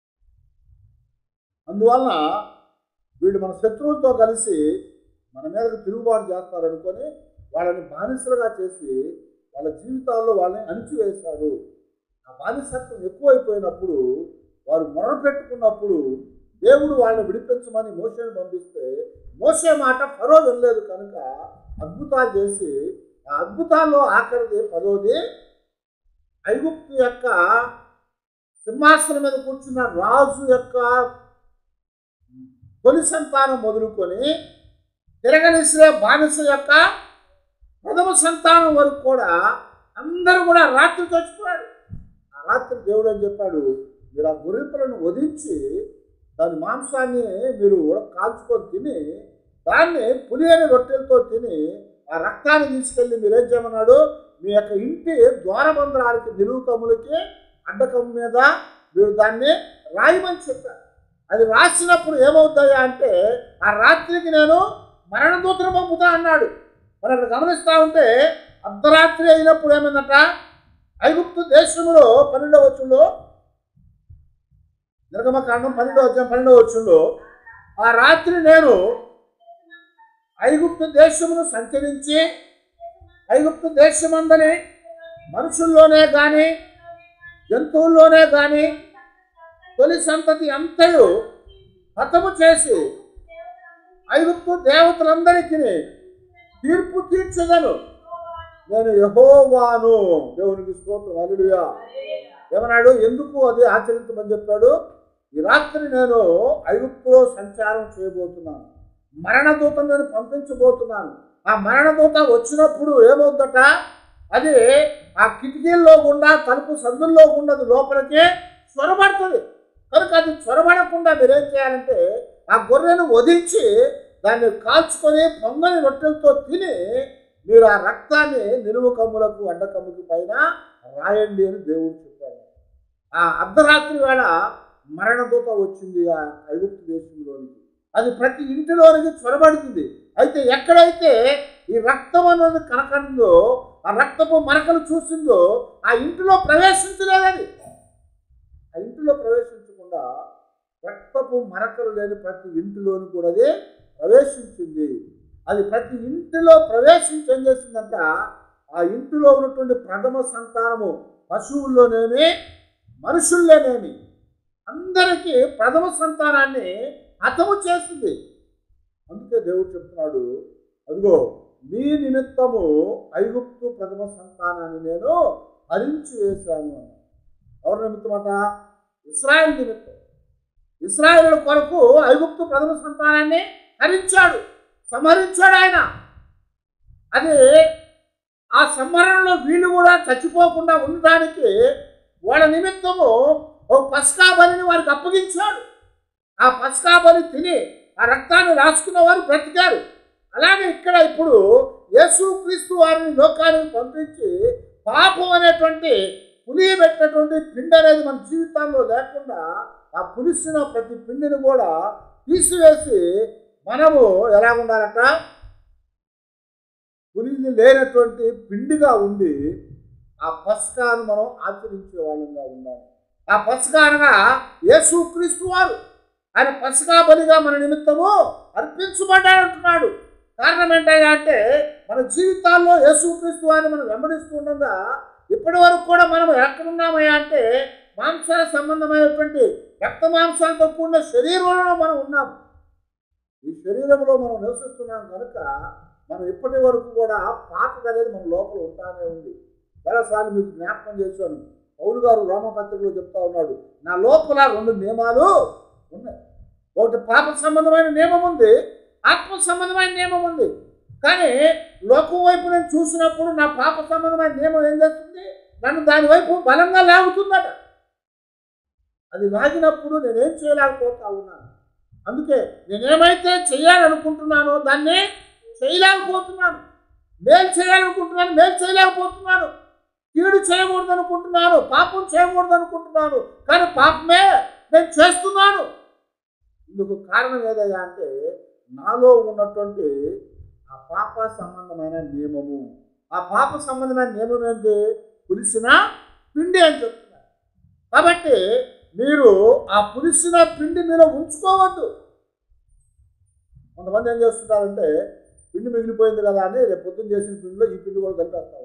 అందువలన వీళ్ళు మన శత్రువులతో కలిసి మన మీదకు తిరుగుబాటు చేస్తారనుకొని వాళ్ళని బానిసలుగా చేసి వాళ్ళ జీవితాల్లో వాళ్ళని అణిచివేశారు ఆ బానిసత్వం ఎక్కువైపోయినప్పుడు వారు మొర పెట్టుకున్నప్పుడు దేవుడు వాళ్ళని విడిపించమని మోసేని పంపిస్తే మోసే మాట ఫరో వినలేదు కనుక అద్భుతాలు చేసి ఆ అద్భుతాల్లో ఆఖరిది పదోది ఐగుప్తు యొక్క సింహాసనం మీద కూర్చున్న రాజు యొక్క తొలి సంతానం మొదలుకొని తిరగనిసే బానిస యొక్క ప్రథమ సంతానం వరకు కూడా అందరూ కూడా రాత్రి చచ్చిపోయారు ఆ రాత్రి దేవుడు అని చెప్పాడు మీరు ఆ గొర్రెపిల్లను వధించి దాని మాంసాన్ని మీరు కాల్చుకొని తిని దాన్ని పులియని రొట్టెలతో తిని ఆ రక్తాన్ని తీసుకెళ్ళి మీరేం చేయమన్నాడు మీ యొక్క ఇంటి ద్వారబంధరాలకి నిలువు కమ్ములకి అడ్డకమ్ము మీద మీరు దాన్ని రాయమని చెప్పారు అది రాసినప్పుడు ఏమవుతాయా అంటే ఆ రాత్రికి నేను మరణదూతను పంపుతా అన్నాడు మరి అక్కడ గమనిస్తూ ఉంటే అర్ధరాత్రి అయినప్పుడు ఏమైందట ఐగుప్తు దేశంలో పన్నెండవ వచ్చుల్లో నిర్గమకాండం పన్నెండవ అధ్యాయం పన్నెండవ వచ్చుల్లో ఆ రాత్రి నేను ఐగుప్తు దేశమును సంచరించి ఐగుప్తు దేశమందని మనుషుల్లోనే కానీ జంతువుల్లోనే కానీ తొలి సంతతి అంతయు హతము చేసి ఐగుప్తు దేవతలందరికీ తీర్పు తీర్చదను నేను యహోవాను దేవునికి స్తోత్రం అల్లుడుగా ఏమన్నాడు ఎందుకు అది ఆచరించమని చెప్పాడు ఈ రాత్రి నేను ఐగుప్తులో సంచారం చేయబోతున్నాను మరణదూతను నేను పంపించబోతున్నాను ఆ మరణదూత వచ్చినప్పుడు ఏమవుద్దట అది ఆ కిటికీల్లో గుండా తలుపు సందుల్లో గుండా అది లోపలికి చొరబడుతుంది కనుక అది చొరబడకుండా మీరేం చేయాలంటే ఆ గొర్రెను వధించి దాన్ని కాల్చుకొని పొంగని రొట్టెలతో తిని మీరు ఆ రక్తాన్ని నిలువు కమ్ములకు అడ్డకమ్ముకి పైన రాయండి అని దేవుడు చెప్పాడు ఆ అర్ధరాత్రి వేళ మరణదూత వచ్చింది ఆ ఐగుప్తు దేశంలోనికి అది ప్రతి ఇంటిలోనికి చొరబడుతుంది అయితే ఎక్కడైతే ఈ రక్తం అన్నది కనకందో ఆ రక్తపు మరకలు చూసిందో ఆ ఇంటిలో ప్రవేశించలేదని ఆ ఇంటిలో ప్రవేశించకుండా రక్తపు మరకలు లేని ప్రతి ఇంటిలోని కూడా అది ప్రవేశించింది అది ప్రతి ఇంటిలో ప్రవేశించి ఏం చేసిందంట ఆ ఇంటిలో ఉన్నటువంటి ప్రథమ సంతానము పశువుల్లోనేమి మనుషుల్లోనేమి అందరికీ ప్రథమ సంతానాన్ని హతము చేసింది అందుకే దేవుడు చెప్తున్నాడు అదిగో మీ నిమిత్తము ఐగుప్తు ప్రథమ సంతానాన్ని నేను హరించి వేశాను అన్నాడు ఎవరి నిమిత్తమట ఇస్రాయల్ నిమిత్తం ఇస్రాయేల్ కొరకు ఐగుప్తు ప్రథమ సంతానాన్ని హరించాడు సంహరించాడు ఆయన అది ఆ సంహరణలో వీళ్ళు కూడా చచ్చిపోకుండా ఉండడానికి వాళ్ళ నిమిత్తము ఓ పస్కా బలిని వారికి అప్పగించాడు ఆ పస్కా బలి తిని ఆ రక్తాన్ని రాసుకున్న వారు బ్రతికారు అలాగే ఇక్కడ ఇప్పుడు యేసు క్రీస్తు వారిని లోకానికి పంపించి పాపం అనేటువంటి పులి పెట్టినటువంటి పిండి అనేది మన జీవితాల్లో లేకుండా ఆ పులిసిన ప్రతి పిండిని కూడా తీసివేసి మనము ఎలా ఉండాలట పులిని లేనటువంటి పిండిగా ఉండి ఆ పస్కాను మనం ఆచరించే వాళ్ళంగా ఉండాలి ఆ పస్కా అనగా యేసు క్రీస్తు వారు ఆయన పస్కా బలిగా మన నిమిత్తము అర్పించబడ్డాడంటున్నాడు కారణం ఏంటయ్యా అంటే మన జీవితాల్లో యేసుక్రీస్తు వారిని మనం వెంబడిస్తూ ఉండగా ఇప్పటి వరకు కూడా మనం ఎక్కడున్నామయ్యా అంటే మాంస సంబంధమైనటువంటి రక్త మాంసాలతో కూడిన శరీరంలో మనం ఉన్నాం ఈ శరీరంలో మనం నివసిస్తున్నాం కనుక మనం ఇప్పటి వరకు కూడా పాతది అనేది మన లోపల ఉంటానే ఉంది చాలాసార్లు మీకు జ్ఞాపకం చేశాను పౌలు గారు రోమపత్రికలో చెప్తా ఉన్నాడు నా లోపల రెండు నియమాలు ఉన్నాయి ఒకటి పాప సంబంధమైన నియమం ఉంది ఆత్మ సంబంధమైన నియమం ఉంది కానీ లోకం వైపు నేను చూసినప్పుడు నా పాప సంబంధమైన నియమం ఏం చేస్తుంది నన్ను దాని వైపు బలంగా లాగుతుందట అది లాగినప్పుడు నేనేం చేయలేకపోతా ఉన్నాను అందుకే నేనేమైతే చేయాలనుకుంటున్నానో దాన్ని చేయలేకపోతున్నాను మేలు చేయాలనుకుంటున్నాను మేలు చేయలేకపోతున్నాను కీడు చేయకూడదు అనుకుంటున్నాను పాపం చేయకూడదు అనుకుంటున్నాను కానీ పాపమే నేను చేస్తున్నాను ఇందుకు కారణం ఏదయ్యా అంటే నాలో ఉన్నటువంటి ఆ పాప సంబంధమైన నియమము ఆ పాప సంబంధమైన నియమం ఏంటి పులిసిన పిండి అని చెప్తున్నారు కాబట్టి మీరు ఆ పులిసిన పిండి మీరు ఉంచుకోవద్దు కొంతమంది ఏం చేస్తుంటారంటే పిండి మిగిలిపోయింది కదా అని రేపు పొద్దున్న చేసిన పిండిలో ఈ పిండి కూడా కలిపేస్తారు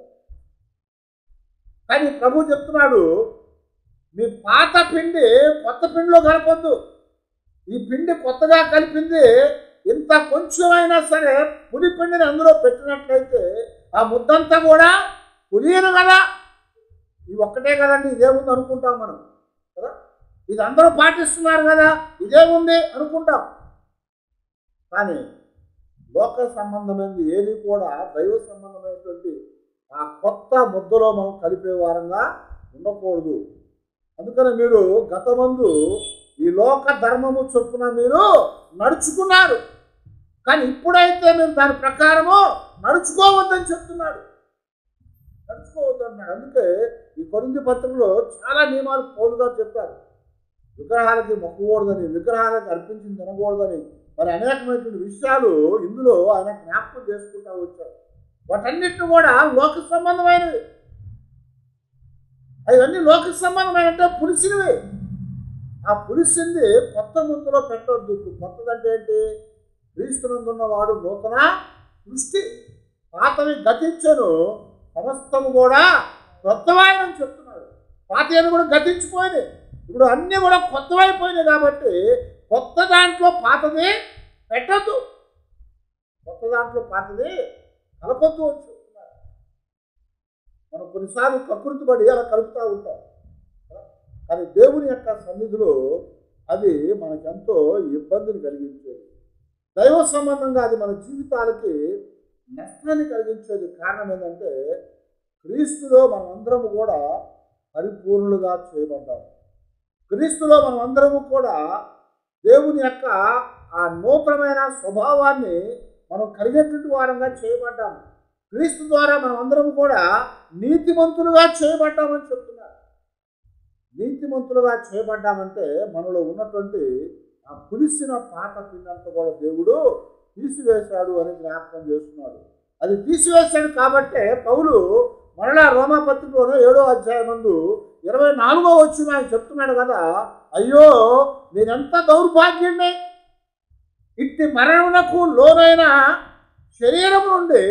కానీ ప్రభు చెప్తున్నాడు మీ పాత పిండి కొత్త పిండిలో కలపొద్దు ఈ పిండి కొత్తగా కలిపింది ఇంత కొంచెమైనా సరే పులి పిండిని అందులో పెట్టినట్లయితే ఆ ముద్దంతా కూడా పులియను కదా ఇది ఒక్కటే కదండి ఇదేముంది అనుకుంటాం మనం కదా ఇది అందరూ పాటిస్తున్నారు కదా ఇదేముంది అనుకుంటాం కానీ లోక సంబంధమైనది ఏది కూడా దైవ సంబంధమైనటువంటి ఆ కొత్త ముద్దలో మనం కలిపే వారంగా ఉండకూడదు అందుకని మీరు గతమందు ఈ లోక ధర్మము చొప్పున మీరు నడుచుకున్నారు కానీ ఇప్పుడైతే మీరు దాని ప్రకారము నడుచుకోవద్దని చెప్తున్నాడు నడుచుకోవద్దు అన్నాడు అందుకే ఈ కొరింది పత్రికలో చాలా నియమాలు పౌలు గారు చెప్పారు విగ్రహాలకి మొక్కకూడదని విగ్రహాలకు అర్పించి తినకూడదని మరి అనేకమైనటువంటి విషయాలు ఇందులో ఆయన జ్ఞాపకం చేసుకుంటా వచ్చారు వాటన్నిటిని కూడా లోక సంబంధమైనవి అవన్నీ లోక సంబంధమైన అంటే పులిసినవి ఆ పులిసింది కొత్త ముద్దలో పెట్టవద్దు ఇప్పుడు కొత్తదంటే ఏంటి క్రీస్తునందున్నవాడు నూతన సృష్టి పాతవి గతించను సమస్తము కూడా కొత్తవాయని చెప్తున్నాడు పాత కూడా గతించిపోయినాయి ఇప్పుడు అన్నీ కూడా కొత్తవైపోయినాయి కాబట్టి కొత్త దాంట్లో పాతది పెట్టద్దు కొత్త దాంట్లో పాతది కలపొద్దు అని చెప్తున్నారు మనం కొన్నిసార్లు ప్రకృతి పడి అలా కలుపుతూ ఉంటాం కానీ దేవుని యొక్క సన్నిధిలో అది మనకెంతో ఇబ్బందిని కలిగించేది దైవ సంబంధంగా అది మన జీవితాలకి నష్టాన్ని కలిగించేది కారణం ఏంటంటే క్రీస్తులో మనమందరము కూడా పరిపూర్ణులుగా చేయబడ్డాం క్రీస్తులో మనమందరము కూడా దేవుని యొక్క ఆ నూతనమైన స్వభావాన్ని మనం కలిగేటువంటి వారంగా చేయబడ్డాము క్రీస్తు ద్వారా మనం అందరం కూడా నీతిమంతులుగా చేయబడ్డామని చెప్తున్నారు నీతిమంతులుగా చేయబడ్డామంటే మనలో ఉన్నటువంటి ఆ పులిసిన పాత పిండంతా కూడా దేవుడు తీసివేశాడు అని జ్ఞాపకం చేస్తున్నాడు అది తీసివేశాడు కాబట్టే పౌలు మరలా రోమాపత్రికలోనే ఏడో అధ్యాయం ముందు ఇరవై నాలుగో వచ్చిన ఆయన చెప్తున్నాడు కదా అయ్యో నేనెంత దౌర్భాగ్యుడిని ఇట్టి మరణమునకు లోనైన శరీరం నుండి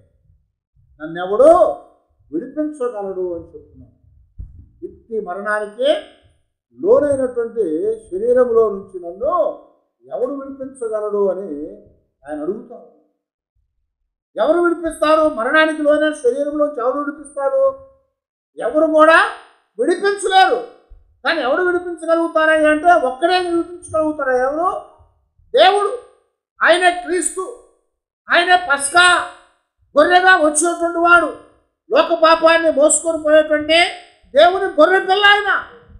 నన్నెవడో విడిపించగలడు అని చెప్తున్నాడు ఇట్టి మరణానికి లోనైనటువంటి శరీరంలో నుంచి నన్ను ఎవడు విడిపించగలడు అని ఆయన అడుగుతారు ఎవరు విడిపిస్తారు మరణానికి లోనైన శరీరంలోంచి ఎవరు విడిపిస్తారు ఎవరు కూడా విడిపించలేరు కానీ ఎవరు విడిపించగలుగుతారా అంటే ఒక్కడే విడిపించగలుగుతారా ఎవరు దేవుడు ఆయనే క్రీస్తు ఆయనే పస్కా గొర్రెగా వచ్చినటువంటి వాడు లోక పాపాన్ని మోసుకొని పోయేటువంటి దేవుని గొర్రె పిల్ల ఆయన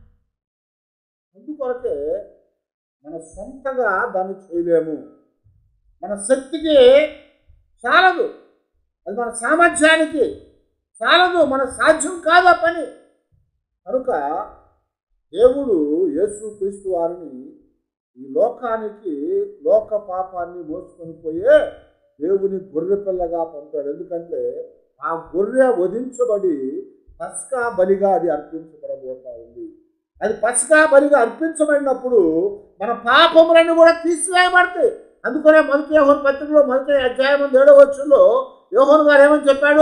అందుకొరకే మన సొంతగా దాన్ని చేయలేము మన శక్తికి చాలదు అది మన సామర్థ్యానికి చాలదు మన సాధ్యం కాదు ఆ పని కనుక దేవుడు యేసు క్రీస్తు వారిని ఈ లోకానికి లోక పాపాన్ని మోసుకొని పోయే దేవుని గొర్రె పిల్లగా పంపాడు ఎందుకంటే ఆ గొర్రె వధించబడి పస్కా బలిగా అది అర్పించబడబోతా ఉంది అది పస్కా బలిగా అర్పించబడినప్పుడు మన పాపములన్నీ కూడా తీసివేయబడతాయి అందుకనే మొదటి యోహన్ పత్రికలో మొదటి అధ్యాయం ఏడవ వచ్చులో యోహన్ గారు ఏమని చెప్పాడు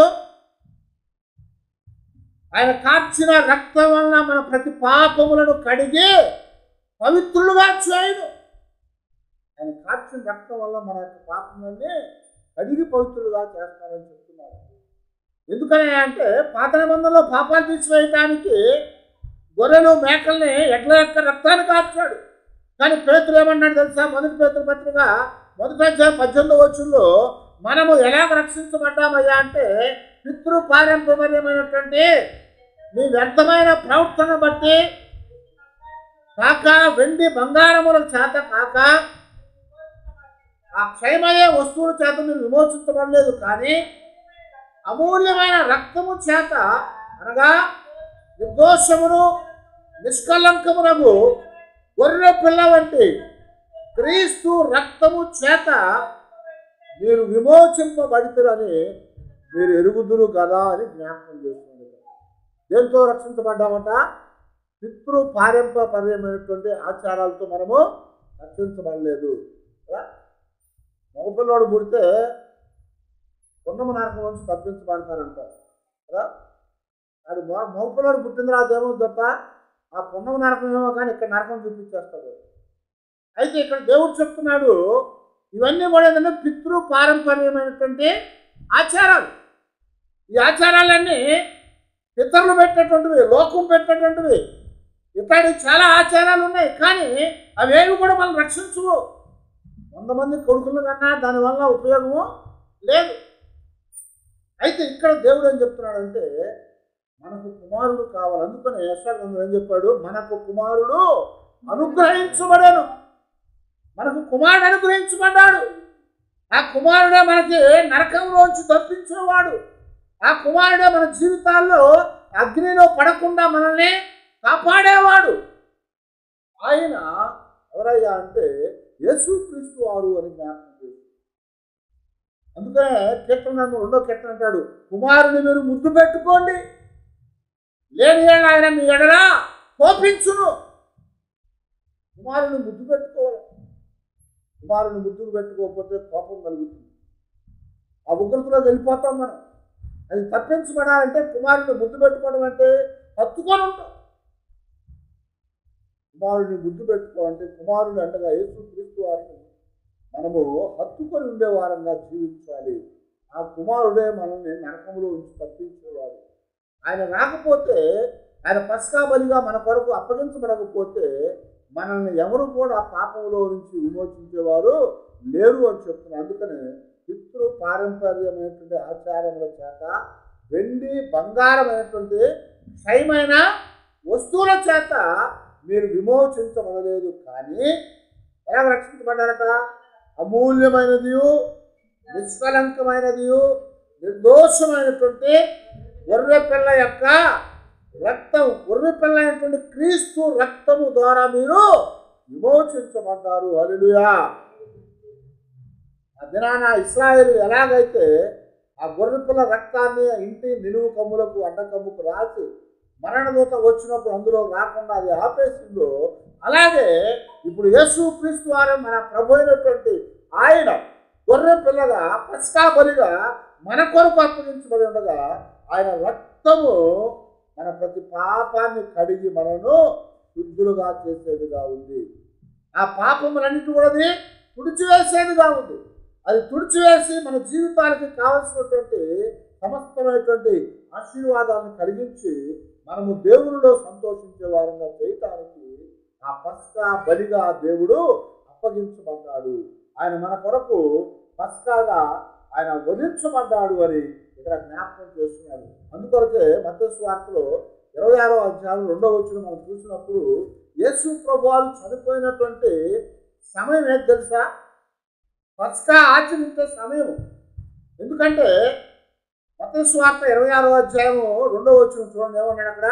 ఆయన కార్చిన రక్తం వలన మన ప్రతి పాపములను కడిగి పవిత్రులుగా చేయను ఆయన కార్చిన రక్తం వల్ల మన యొక్క పాపములన్నీ కడిగి పవిత్రులుగా చేస్తారని చెప్తున్నారు ఎందుకని అంటే పాత నిబంధనలో పాపాలు తీసివేయటానికి గొర్రెలు మేకల్ని ఎడ్ల యొక్క రక్తాన్ని కార్చాడు కానీ పేతులు ఏమన్నాడు తెలుసా మొదటి పేతుల పత్రిక మొదటి అధ్యాయం పద్దెనిమిది వచ్చుల్లో మనము ఎలాగ రక్షించబడ్డామయ్యా అంటే పితృ పారంపర్యమైనటువంటి మీ వ్యర్థమైన ప్రవర్తన బట్టి కాక వెండి బంగారముల చేత కాక ఆ క్షయమయ్యే వస్తువుల చేత మీరు విమోచించబడలేదు కానీ అమూల్యమైన రక్తము చేత అనగా నిర్దోషమును నిష్కలంకమునకు గొర్రె పిల్ల వంటి క్రీస్తు రక్తము చేత మీరు విమోచింపబడితురని మీరు ఎరుగుదురు కదా అని జ్ఞాపకం చేస్తుంది దేంతో రక్షించబడ్డామట పితృ పారంపర్యమైనటువంటి ఆచారాలతో మనము రక్షించబడలేదు కదా? మగపిల్లోడు పుడితే పున్నమ నరకం నుంచి తప్పించబడతారంటారు కదా అది మగపిల్లోడు పుట్టిన తర్వాత ఏమవుతుంది తప్ప ఆ పున్నమ నరకం ఏమో కానీ ఇక్కడ నరకం చూపించేస్తాడు అయితే ఇక్కడ దేవుడు చెప్తున్నాడు ఇవన్నీ కూడా ఏంటంటే పితృ పారంపర్యమైనటువంటి ఆచారాలు ఈ ఆచారాలన్నీ పితరులు పెట్టినటువంటివి లోకం పెట్టినటువంటివి ఇట్లాంటి చాలా ఆచారాలు ఉన్నాయి కానీ అవేవి కూడా మనం రక్షించవు వంద మంది కొడుకులు కన్నా దానివల్ల ఉపయోగము లేదు అయితే ఇక్కడ దేవుడు ఏం చెప్తున్నాడంటే మనకు కుమారుడు కావాలి అందుకని యశాగ్రంథం ఏం చెప్పాడు మనకు కుమారుడు అనుగ్రహించబడాను మనకు కుమారుడు అనుగ్రహించబడ్డాడు ఆ కుమారుడే మనకి నరకంలోంచి తప్పించేవాడు ఆ కుమారుడే మన జీవితాల్లో అగ్నిలో పడకుండా మనల్ని కాపాడేవాడు ఆయన ఎవరయ్యా అంటే యేసుక్రీస్తు వారు అని జ్ఞాపకం చేశారు అందుకనే కీర్తన రెండో కీర్తన అంటాడు కుమారుని మీరు ముద్దు పెట్టుకోండి లేని ఏళ్ళ ఆయన మీ ఎడలా కోపించును కుమారుని ముద్దు పెట్టుకోవాలి కుమారుని ముద్దుకు పెట్టుకోకపోతే కోపం కలుగుతుంది ఆ ఉగ్రతలో వెళ్ళిపోతాం మనం అది తప్పించబడాలంటే కుమారుని ముద్దు పెట్టుకోవడం అంటే హత్తుకొని ఉంటాం కుమారుని ముద్దు పెట్టుకోవాలంటే కుమారుని అంటగా యేసు క్రీస్తు వారిని మనము హత్తుకొని ఉండే వారంగా జీవించాలి ఆ కుమారుడే మనల్ని నరకములో ఉంచి తప్పించేవాడు ఆయన రాకపోతే ఆయన పస్కా బలిగా మన కొరకు అప్పగించబడకపోతే మనల్ని ఎవరు కూడా పాపంలో నుంచి విమోచించేవారు లేరు అని చెప్తున్నారు అందుకనే పితృ పారంపర్యమైనటువంటి ఆచారముల చేత వెండి బంగారమైనటువంటి క్షయమైన వస్తువుల చేత మీరు విమోచించబడలేదు కానీ ఎలా రక్షించబడ్డారట అమూల్యమైనది నిష్కలంకమైనది నిర్దోషమైనటువంటి గొర్రె పిల్ల యొక్క రక్తం గొర్రె పిల్ల అయినటువంటి క్రీస్తు రక్తము ద్వారా మీరు విమోచించబడ్డారు హల్లెలూయా ఆ దినాన ఇస్రాయేల్ ఎలాగైతే ఆ గొర్రెపిల్ల రక్తాన్ని ఆ ఇంటి నిలువు కమ్ములకు అడ్డకమ్ముకు రాసి మరణదూత వచ్చినప్పుడు అందులో రాకుండా అది ఆపేసిందో అలాగే ఇప్పుడు యేసు క్రీస్తు వారు మన ప్రభు అయినటువంటి ఆయన గొర్రె పిల్లగా పస్కా బలిగా మన కొరకు అప్పగించబడి ఉండగా ఆయన రక్తము మన ప్రతి పాపాన్ని కడిగి మనను శుద్ధులుగా చేసేదిగా ఉంది ఆ పాపములన్నిటి కూడా అది తుడిచివేసేదిగా ఉంది అది తుడిచివేసి మన జీవితాలకి కావలసినటువంటి సమస్తమైనటువంటి ఆశీర్వాదాలను కలిగించి మనము దేవునిలో సంతోషించే వారంగా చేయటానికి ఆ పస్కా బలిగా దేవుడు అప్పగించబడ్డాడు ఆయన మన కొరకు పస్కాగా ఆయన వధించబడ్డాడు అని ఇక్కడ జ్ఞాపకం చేస్తున్నాడు అందుకొరకే మధ్యస్వార్తలో ఇరవై ఆరో అధ్యాయం రెండో వచ్చిన మనం చూసినప్పుడు యేసు ప్రభువారు చనిపోయినటువంటి సమయం ఏది తెలుసా పస్కా ఆచరించే సమయం ఎందుకంటే మత స్వార్థ ఇరవై ఆరో అధ్యాయము రెండో వచ్చిన చూడండి ఏమన్నాడు అక్కడ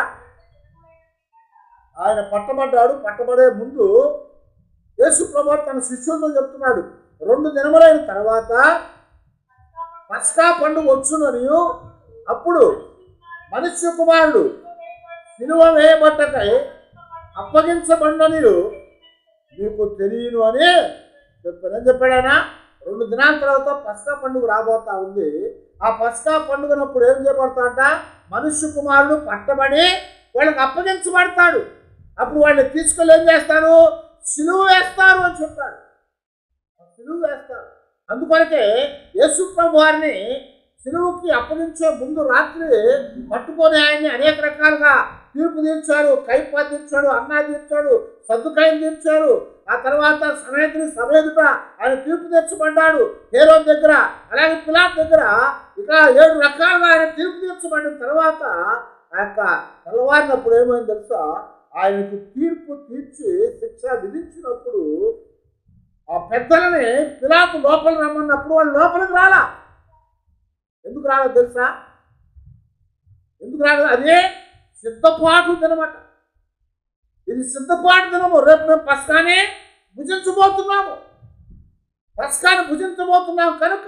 ఆయన పట్టబడ్డాడు పట్టబడే ముందు యేసు ప్రభు తన శిష్యులతో చెప్తున్నాడు రెండు దినములైన తర్వాత పస్కా పండుగ వచ్చుననియు అప్పుడు మనుష్య కుమారుడు సిలువ వేయబట్టకై అప్పగించబడిననియు మీకు తెలియను అని చెప్పాను ఏం చెప్పాడానా రెండు దినాల తర్వాత పస్కా పండుగ రాబోతా ఉంది ఆ పస్కా పండుగనప్పుడు ఏం చేయబడతాడంట మనుష్య కుమారుడు పట్టబడి వాళ్ళకి అప్పగించబడతాడు అప్పుడు వాళ్ళని తీసుకెళ్ళి ఏం చేస్తారు సిలువ వేస్తారు అని చెప్పాడు ఆ సిలువ వేస్తారు అందుకొరకే యేసు ప్రభు వారిని సిలువుకి అప్పగించే ముందు రాత్రి పట్టుకొని ఆయన్ని అనేక రకాలుగా తీర్పు తీర్చారు కైపా తీర్చాడు అన్నా తీర్చాడు సర్దుకాయం తీర్చారు ఆ తర్వాత సమేతుని సమేదుట ఆయన తీర్పు తీర్చబడ్డాడు హేరో దగ్గర అలాగే పిలాత్ దగ్గర ఇట్లా ఏడు రకాలుగా ఆయన తీర్పు తీర్చబడిన తర్వాత ఆ యొక్క తెల్లవారినప్పుడు ఏమైంది తెలుసా ఆయనకు తీర్పు తీర్చి శిక్ష విధించినప్పుడు ఆ పెద్దలని పిలాతు లోపల రమ్మన్నప్పుడు వాళ్ళు లోపలికి రాలా ఎందుకు రాలేదు తెలుసా ఎందుకు రాలేదు అదే సిద్ధపాటు దినమట ఇది సిద్ధపాటు దినము రేపు మేము పస్కానే భుజించబోతున్నాము పస్కాన్ని భుజించబోతున్నాం కనుక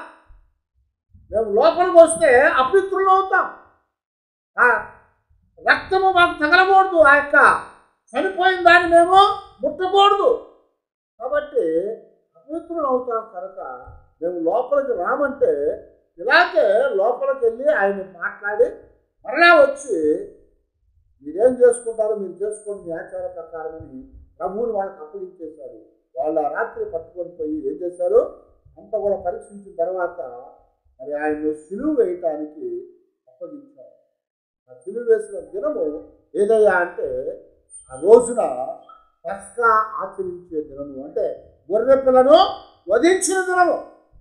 మేము లోపలికి వస్తే అపవిత్రులు అవుతాం ఆ రక్తము మాకు తగలకూడదు ఆ యొక్క చనిపోయిన దాన్ని మేము ముట్టకూడదు కాబట్టి అపవిత్రులు అవుతాం కనుక మేము లోపలికి రామంటే ఇలాగే లోపలికి వెళ్ళి ఆయన మాట్లాడి మరలా వచ్చి మీరేం చేసుకుంటారో మీరు చేసుకోండి మీ ఆచార ప్రకారమని ప్రభువుని వాళ్ళకి అప్పగించేశారు వాళ్ళు ఆ రాత్రి పట్టుకొని పోయి ఏం చేశారు అంతా కూడా పరీక్షించిన తర్వాత మరి ఆయన్ను సిలువ వేయటానికి అప్పగించారు ఆ సిలువ వేసిన దినము ఏదయ్యా అంటే ఆ రోజున పస్కా ఆచరించే దినము అంటే గొర్రె పిల్లను వధించిన దినము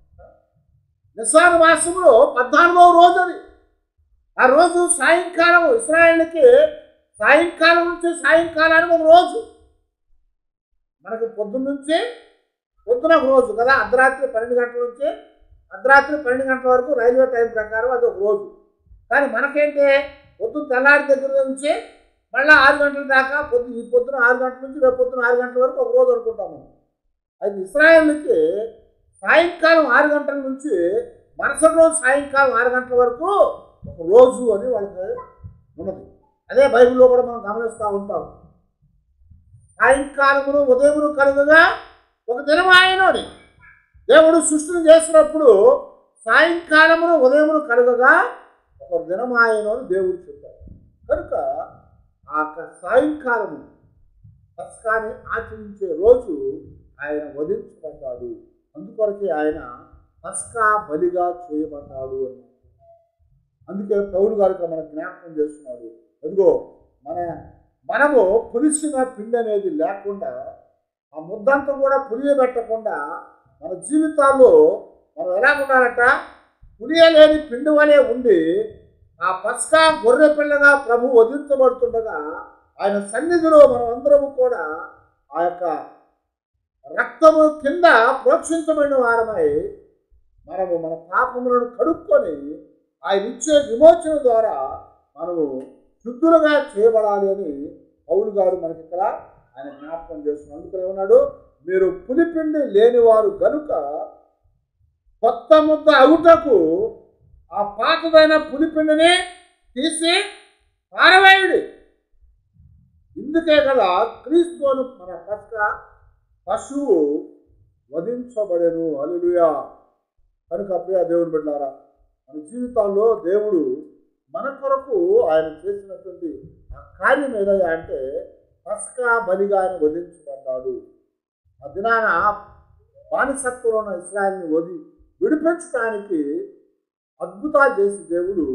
నిస్సాన మాసంలో పద్నాలుగవ రోజు అది ఆ రోజు సాయంకాలం ఇస్రాయేళ్ళకి సాయంకాలం నుంచి సాయంకాలానికి ఒక రోజు మనకు పొద్దున్న నుంచి పొద్దున ఒక రోజు కదా అర్ధరాత్రి పన్నెండు గంటల నుంచి అర్ధరాత్రి పన్నెండు గంటల వరకు రైల్వే టైం ప్రకారం అది ఒక రోజు కానీ మనకేంటి పొద్దున్న తెల్లారి దగ్గర నుంచి మళ్ళీ ఆరు గంటల దాకా పొద్దు ఈ పొద్దున ఆరు గంటల నుంచి రేపు పొద్దున ఆరు గంటల వరకు ఒక రోజు అనుకుంటాం మనం అది ఇస్రాయేల్కి సాయంకాలం ఆరు గంటల నుంచి మరుసటి రోజు సాయంకాలం ఆరు గంటల వరకు ఒక రోజు అని వాళ్ళకి ఉన్నది అదే బైబిల్లో కూడా మనం గమనిస్తూ ఉంటాం సాయంకాలమును ఉదయమును కలుగగా ఒక దినం ఆయనని దేవుడు సృష్టిని చేసినప్పుడు సాయంకాలమును ఉదయమును కలుగగా ఒక దినం ఆయన అని దేవుడు చెప్పారు కనుక ఆ యొక్క సాయంకాలము పస్కాన్ని ఆచరించే రోజు ఆయన వధించబడ్డాడు అందుకొరకే ఆయన పస్కా బలిగా చేయబడ్డాడు అన్నాడు అందుకే పౌరు గారు ఇక్కడ మన జ్ఞాపకం చేస్తున్నాడు ఎదుగో మన మనము పులిసిన పిండి అనేది లేకుండా ఆ ముద్దంతా కూడా పులియబెట్టకుండా మన జీవితాల్లో మనం ఎలా ఉండాలంట పులియలేని పిండి వలె ఉండి ఆ పస్కా గొర్రె పిల్లగా ప్రభు వదిలించబడుతుండగా ఆయన సన్నిధిలో మనం అందరము కూడా ఆ యొక్క రక్తము కింద ప్రోక్షించబడిన వారమై మనము మన పాపములను కడుక్కొని ఆయన ఇచ్చే విమోచన ద్వారా మనము శుద్ధులుగా చేయబడాలి అని పౌలు గారు మనకి ఇక్కడ ఆయన జ్ఞాపకం చేస్తున్నారు అందుకని ఏమన్నాడు మీరు పులిపిండి లేనివారు గనుక కొత్త ముద్ద అవుటకు ఆ పాతదైన పులిపిండిని తీసి పారవేయుడి ఇందుకే కదా క్రీస్తును మన పక్క పశువు వధించబడెను అలులుయా కనుక ప్రియ దేవుని బిడ్డారా మన జీవితాల్లో దేవుడు మన కొరకు ఆయన చేసినటువంటి ఆ కార్యం ఏదయ్యా అంటే పస్కా బలిగా ఆయన వధించబడ్డాడు ఆ దినాన బానిసత్వంలో ఉన్న ఇస్రాయల్ని వది విడిపించడానికి అద్భుతాలు చేసి దేవుడు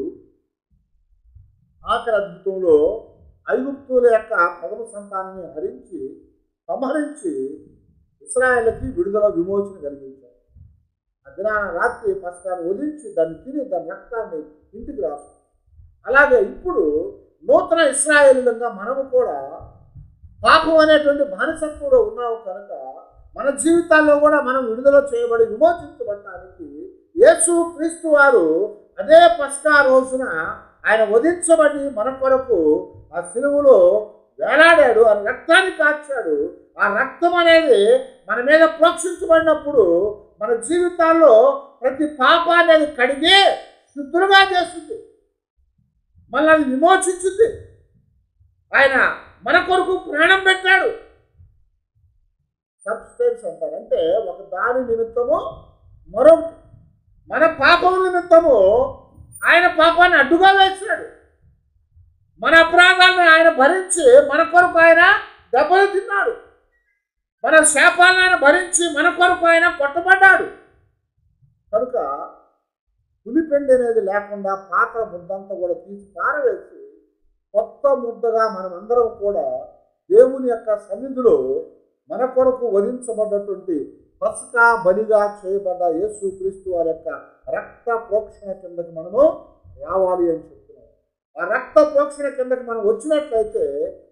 ఆఖరి అద్భుతంలో ఐగుప్తుల యొక్క ప్రథమ సంతానాన్ని హరించి సంహరించి ఇస్రాయల్కి విడుదల విమోచన కలిగించారు ఆ దినాన రాత్రి పసకాన్ని వదిలించి దాన్ని తిని దాని రక్తాన్ని ఇంటికి రాసు అలాగే ఇప్పుడు నూతన ఇస్రాయేలుగా మనము కూడా పాపం అనేటువంటి బానిసత్వంలో ఉన్నాము కనుక మన జీవితాల్లో కూడా మనం విడుదల చేయబడి విమోచించబడటానికి యేసు క్రీస్తు వారు అదే పస్కా రోజున ఆయన వధించబడి మన కొరకు ఆ సిలువలో వేలాడాడు ఆ రక్తాన్ని కాచాడు ఆ రక్తం అనేది మన మీద ప్రోక్షించబడినప్పుడు మన జీవితాల్లో ప్రతి పాపాన్ని అది కడిగి శుద్ధులుగా చేస్తుంది మనల్ని విమోచించింది ఆయన మన కొరకు ప్రాణం పెట్టాడు సబ్స్టెన్స్ అంటారు అంటే ఒక దాని నిమిత్తము మరొకటి మన పాపం నిమిత్తము ఆయన పాపాన్ని అడ్డుగా వేశాడు మన అపరాధాలను ఆయన భరించి మన కొరకు ఆయన దెబ్బలు తిన్నాడు మన శాపాలను ఆయన భరించి మన కొరకు ఆయన కొట్టబడ్డాడు కనుక పులిపెండి అనేది లేకుండా పాత ముద్దంతా కూడా తీసి పారవేసి కొత్త ముద్దగా మనం అందరం కూడా దేవుని యొక్క సన్నిధిలో మన కొరకు వధించబడ్డటువంటి పసకా బలిగా చేయబడ్డ యేసు క్రీస్తు వారి యొక్క రక్త ప్రోక్షణ కిందకి మనము రావాలి అని చెప్తున్నాం ఆ రక్త ప్రోక్షణ కిందకి మనం వచ్చినట్లయితే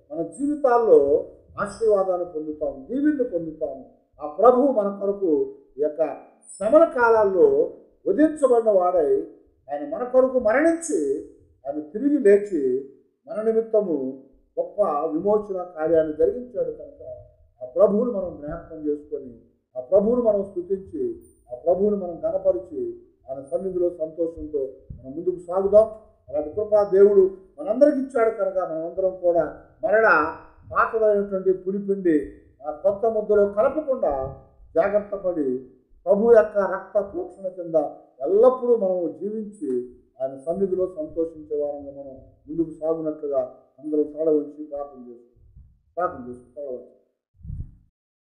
మన జీవితాల్లో ఆశీర్వాదాన్ని పొందుతాం దీవెన్ని పొందుతాం ఆ ప్రభువు మన కొరకు ఈ యొక్క శ్రమల కాలాల్లో వధించబడిన వాడై ఆయన మన కొరకు మరణించి ఆయన తిరిగి లేచి మన నిమిత్తము గొప్ప విమోచన కార్యాన్ని జరిగించాడు కనుక ఆ ప్రభువును మనం జ్ఞాపకం చేసుకొని ఆ ప్రభువును మనం స్థుతించి ఆ ప్రభువును మనం గణపరిచి ఆయన సన్నిధిలో సంతోషంతో మనం ముందుకు సాగుదాం అలాంటి కృపా దేవుడు మనందరికి ఇచ్చాడు కనుక మనమందరం కూడా మరలా పాతదైనటువంటి పులిపిండి ఆ కొత్త ముద్దలో కలపకుండా జాగ్రత్త పడి ప్రభు యొక్క రక్త ప్రోక్షణ కింద ఎల్లప్పుడూ మనం జీవించి ఆయన సన్నిధిలో సంతోషించే వారంగా మనం ముందుకు సాగునట్లుగా అందరూ తల ఉంచి ప్రార్థన చేసుకుంటాం ప్రార్థన చేసుకుంటాం